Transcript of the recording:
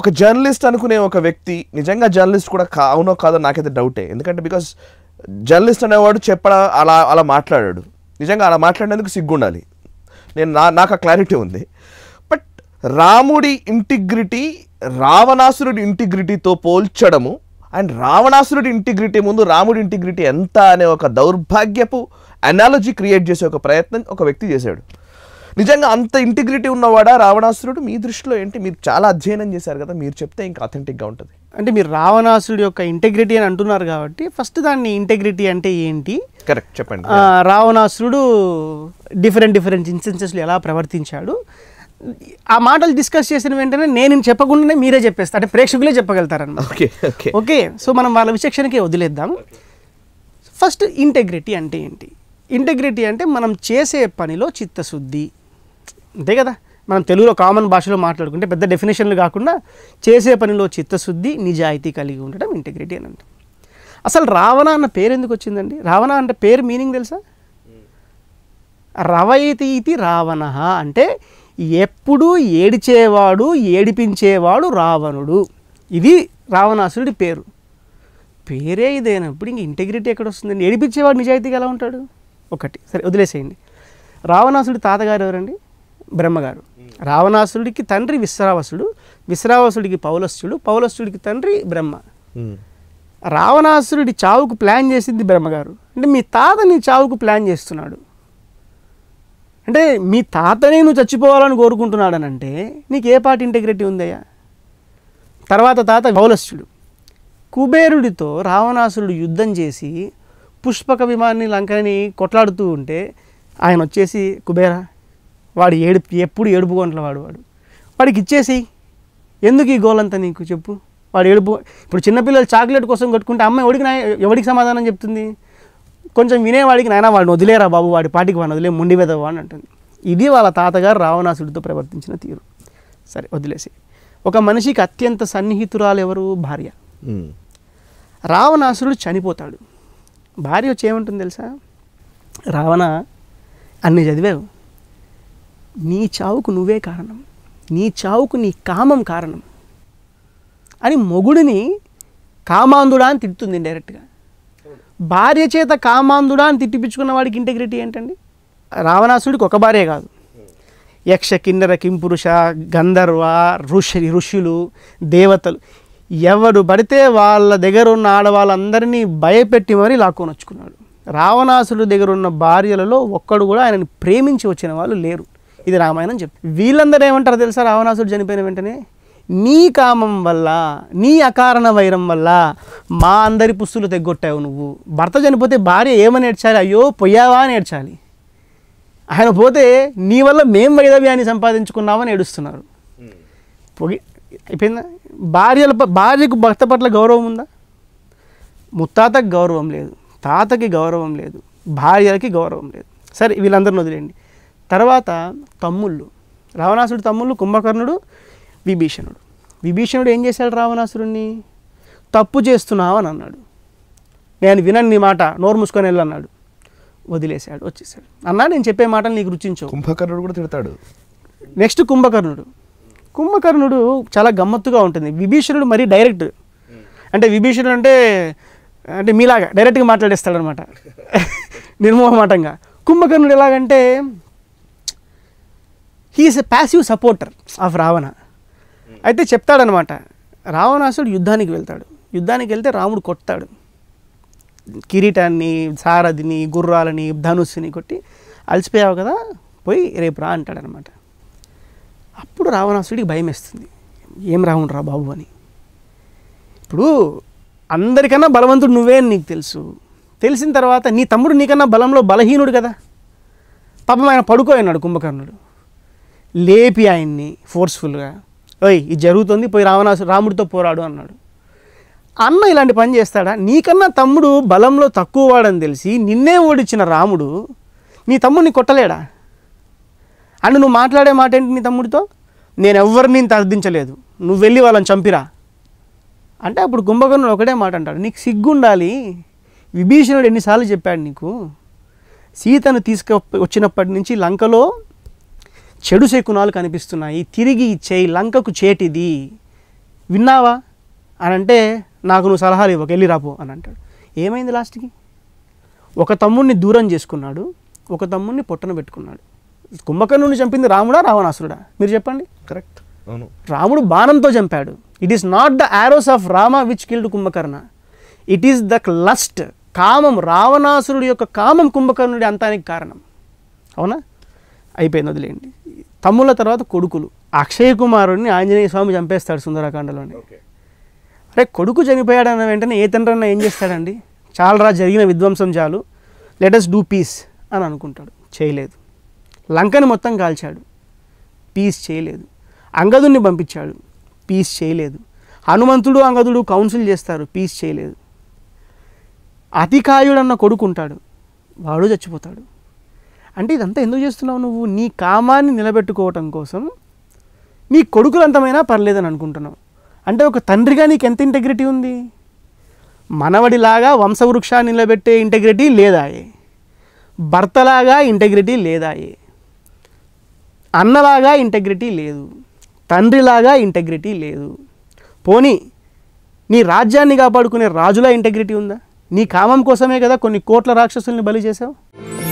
ఒక జర్నలిస్ట్ అనుకునే ఒక వ్యక్తి నిజంగా జర్నలిస్ట్ కూడా కా అవునో కాదో నాకైతే డౌటే ఎందుకంటే బికాస్ జర్నలిస్ట్ అనేవాడు చెప్పడా అలా అలా మాట్లాడాడు నిజంగా అలా మాట్లాడినందుకు సిగ్గుండాలి నేను నా నాకు ఆ క్లారిటీ ఉంది బట్ రాముడి ఇంటిగ్రిటీ రావణాసురుడి ఇంటిగ్రిటీతో పోల్చడము అండ్ రావణాసురుడి ఇంటిగ్రిటీ ముందు రాముడి ఇంటిగ్రిటీ ఎంత అనే ఒక దౌర్భాగ్యపు అనాలజీ క్రియేట్ చేసే ఒక ప్రయత్నం ఒక వ్యక్తి చేశాడు నిజంగా అంత ఇంటిగ్రిటీ ఉన్నవాడా రావణాసురుడు మీ దృష్టిలో ఏంటి మీరు చాలా అధ్యయనం చేశారు కదా మీరు చెప్తే ఇంకా అథెంటిక్గా ఉంటుంది అంటే మీరు రావణాసుడి యొక్క ఇంటెగ్రిటీ అని అంటున్నారు కాబట్టి ఫస్ట్ దాన్ని ఇంటెగ్రిటీ అంటే ఏంటి కరెక్ట్ చెప్పండి ఆ, రావణాసురుడు డిఫరెంట్ డిఫరెంట్ ఇన్స్టెన్సెస్లో ఎలా ప్రవర్తించాడు ఆ మాటలు డిస్కస్ చేసిన వెంటనే నేను చెప్పకుండానే మీరే చెప్పేస్తా అంటే ప్రేక్షకులే చెప్పగలుగుతారన్నమాట ఓకే ఓకే ఓకే సో మనం వాళ్ళ విచక్షణకే వదిలేద్దాం ఫస్ట్ ఇంటెగ్రిటీ అంటే ఏంటి ఇంటెగ్రిటీ అంటే మనం చేసే పనిలో చిత్తశుద్ధి అంతే కదా మనం తెలుగులో కామన్ భాషలో మాట్లాడుకుంటే పెద్ద డెఫినేషన్లు కాకుండా చేసే పనిలో చిత్తశుద్ధి నిజాయితీ కలిగి ఉండటం ఇంటెగ్రిటీ అని అంటాం అసలు రావణ అన్న పేరు ఎందుకు వచ్చిందండి రావణ అంటే పేరు మీనింగ్ తెలుసా రవయతి ఇది రావణ అంటే ఎప్పుడు ఏడిచేవాడు ఏడిపించేవాడు రావణుడు ఇది రావణాసురుడి పేరు పేరే ఇదేనప్పుడు ఇంక ఇంటెగ్రిటీ ఎక్కడ వస్తుందండి ఏడిపించేవాడు నిజాయితీగా ఎలా ఉంటాడు ఒకటి సరే వదిలేసేయండి రావణాసుడి తాతగారు ఎవరండి బ్రహ్మగారు రావణాసురుడికి తండ్రి విశ్రావసుడు విశ్రావసుడికి పౌలస్యుడు పౌలస్యుడికి తండ్రి బ్రహ్మ రావణాసురుడి చావుకు ప్లాన్ చేసింది బ్రహ్మగారు అంటే మీ తాత నీ చావుకు ప్లాన్ చేస్తున్నాడు అంటే మీ తాతనే నువ్వు చచ్చిపోవాలని కోరుకుంటున్నాడని అంటే నీకు ఏ పాటి ఇంటెగ్రిటీ ఉందయ్యా తర్వాత తాత పౌలస్యుడు కుబేరుడితో రావణాసురుడు యుద్ధం చేసి పుష్పక విమాన్ని లంకని కొట్లాడుతూ ఉంటే ఆయన వచ్చేసి కుబేరా వాడు ఏడు ఎప్పుడు ఏడుపు గంటల వాడు వాడు వాడికి ఇచ్చేసేయి ఎందుకు ఈ గోలంతా నీకు చెప్పు వాడు ఏడుపు ఇప్పుడు చిన్నపిల్లలు చాక్లెట్ కోసం కొట్టుకుంటే అమ్మ ఎవడికి నా ఎవడికి సమాధానం చెప్తుంది కొంచెం వినేవాడికి నాయన వాడిని వదిలేరా బాబు వాడి పాటికి వాడిని వదిలే ముండి వెదవా అని అంటుంది ఇది వాళ్ళ తాతగారు రావణాసుడితో ప్రవర్తించిన తీరు సరే వదిలేసి ఒక మనిషికి అత్యంత సన్నిహితురాలు ఎవరు భార్య రావణాసురుడు చనిపోతాడు భార్య వచ్చి ఏముంటుంది తెలుసా రావణ అన్ని చదివావు నీ చావుకు నువ్వే కారణం నీ చావుకు నీ కామం కారణం అని మొగుడిని కామాంధుడా అని తిడుతుంది డైరెక్ట్గా భార్య చేత కామాంధుడా అని తిట్టిపించుకున్న వాడికి ఇంటెగ్రిటీ ఏంటండి రావణాసుడికి ఒక భార్య కాదు యక్ష కిన్నెర కింపురుష గంధర్వ ఋషి ఋషులు దేవతలు ఎవడు పడితే వాళ్ళ దగ్గర ఉన్న ఆడవాళ్ళందరినీ భయపెట్టి మరీ లాక్కొని వచ్చుకున్నాడు రావణాసుడి దగ్గర ఉన్న భార్యలలో ఒక్కడు కూడా ఆయనని ప్రేమించి వచ్చిన వాళ్ళు లేరు ఇది రామాయణం చెప్తుంది వీళ్ళందరూ ఏమంటారు తెలుసా రావణాసుడు చనిపోయిన వెంటనే నీ కామం వల్ల నీ అకారణ వైరం వల్ల మా అందరి పుస్తులు తెగ్గొట్టావు నువ్వు భర్త చనిపోతే భార్య ఏమని ఏడ్చాలి అయ్యో పొయ్యావా అని ఏడ్చాలి ఆయన పోతే నీ వల్ల మేం వైదవ్యాన్ని సంపాదించుకున్నామని ఏడుస్తున్నారు పొగి అయిపోయిందా భార్యల ప- భార్యకు భర్త పట్ల గౌరవం ఉందా ముత్తాతకి గౌరవం లేదు తాతకి గౌరవం లేదు భార్యలకి గౌరవం లేదు సరే వీళ్ళందరిని వదిలేయండి తర్వాత తమ్ముళ్ళు రావణాసుడు తమ్ముళ్ళు కుంభకర్ణుడు విభీషణుడు విభీషణుడు ఏం చేశాడు రావణాసురుణ్ణి తప్పు చేస్తున్నావు అని అన్నాడు నేను వినను నీ మాట నోరు మూసుకొని వెళ్ళు అన్నాడు వదిలేశాడు వచ్చేసాడు అన్నా నేను చెప్పే మాటలు నీకు రుచించవు కుంభకర్ణుడు కూడా తిడతాడు నెక్స్ట్ కుంభకర్ణుడు కుంభకర్ణుడు చాలా గమ్మత్తుగా ఉంటుంది విభీషణుడు మరీ డైరెక్ట్ అంటే విభీషణుడు అంటే అంటే మీలాగా డైరెక్ట్గా మాట్లాడేస్తాడు అనమాట నిర్మోహమాటంగా కుంభకర్ణుడు ఎలాగంటే he is a passive supporter of Ravana అయితే చెప్తాడనమాట రావణాసుడు యుద్ధానికి వెళ్తాడు యుద్ధానికి వెళ్తే రాముడు కొడతాడు కిరీటాన్ని సారథిని గుర్రాలని ధనుస్సుని కొట్టి అలసిపోయావు కదా పోయి రేపు రా అంటాడనమాట అప్పుడు రావణాసుడికి భయం వేస్తుంది ఏం రావణ్ రా బాబు అని ఇప్పుడు అందరికన్నా బలవంతుడు నువ్వే అని నీకు తెలుసు తెలిసిన తర్వాత నీ తమ్ముడు నీకన్నా బలంలో బలహీనుడు కదా పాపం ఆయన పడుకోన్నాడు కుంభకర్ణుడు లేపి ఆయన్ని ఫోర్స్ఫుల్గా ఓయ్ ఇది జరుగుతుంది పోయి రావణాసు రాముడితో పోరాడు అన్నాడు అన్న ఇలాంటి పని చేస్తాడా నీకన్నా తమ్ముడు బలంలో తక్కువ వాడని తెలిసి నిన్నే ఓడించిన రాముడు నీ తమ్ముడిని కొట్టలేడా అండ్ నువ్వు మాట్లాడే మాట ఏంటి నీ తమ్ముడితో నేను ఎవరిని తర్దించలేదు నువ్వు వెళ్ళి వాళ్ళని చంపిరా అంటే అప్పుడు కుంభకర్ణుడు ఒకటే మాట అంటాడు నీకు సిగ్గుండాలి విభీషణుడు ఎన్నిసార్లు చెప్పాడు నీకు సీతను తీసుకు వచ్చినప్పటి నుంచి లంకలో చెడు శకునాలు కనిపిస్తున్నాయి తిరిగి ఇచ్చేయి లంకకు చేటిది విన్నావా అని అంటే నాకు నువ్వు సలహాలు ఇవ్వక వెళ్ళి రాపో అని అంటాడు ఏమైంది లాస్ట్కి ఒక తమ్ముడిని దూరం చేసుకున్నాడు ఒక తమ్ముడిని పొట్టన పెట్టుకున్నాడు కుంభకర్ణుని చంపింది రాముడా రావణాసురుడా మీరు చెప్పండి కరెక్ట్ అవును రాముడు బాణంతో చంపాడు it is not the arrows of Rama which killed Kumbhakarna it is the lust కామం రావణాసురుడి యొక్క కామం కుంభకర్ణుడి అంతానికి కారణం అవునా అయిపోయింది వదిలేయండి తమ్ముళ్ళ తర్వాత కొడుకులు అక్షయ కుమారుడిని ఆంజనేయ స్వామి చంపేస్తాడు సుందరకాండలోని అరే కొడుకు చనిపోయాడు అన్న వెంటనే ఏ తండ్రి అన్న ఏం చేస్తాడండి చాలరా జరిగిన విధ్వంసం చాలు లెటస్ డూ పీస్ అని అనుకుంటాడు చేయలేదు లంకని మొత్తం కాల్చాడు పీస్ చేయలేదు అంగదుని పంపించాడు పీస్ చేయలేదు హనుమంతుడు అంగదుడు కౌన్సిల్ చేస్తారు పీస్ చేయలేదు అతికాయుడు అన్న కొడుకు ఉంటాడు వాడు చచ్చిపోతాడు అంటే ఇదంతా ఎందుకు చేస్తున్నావు నువ్వు నీ కామాన్ని నిలబెట్టుకోవటం కోసం నీ కొడుకులు అంతమైనా పర్లేదని అనుకుంటున్నావు అంటే ఒక తండ్రిగా నీకు ఎంత ఇంటెగ్రిటీ ఉంది మనవడిలాగా వంశవృక్షాన్ని నిలబెట్టే ఇంటెగ్రిటీ లేదాయే భర్తలాగా ఇంటెగ్రిటీ లేదాయే అన్నలాగా ఇంటెగ్రిటీ లేదు తండ్రిలాగా ఇంటెగ్రిటీ లేదు పోనీ నీ రాజ్యాన్ని కాపాడుకునే రాజులా ఇంటెగ్రిటీ ఉందా నీ కామం కోసమే కదా కొన్ని కోట్ల రాక్షసుల్ని బలి చేసావు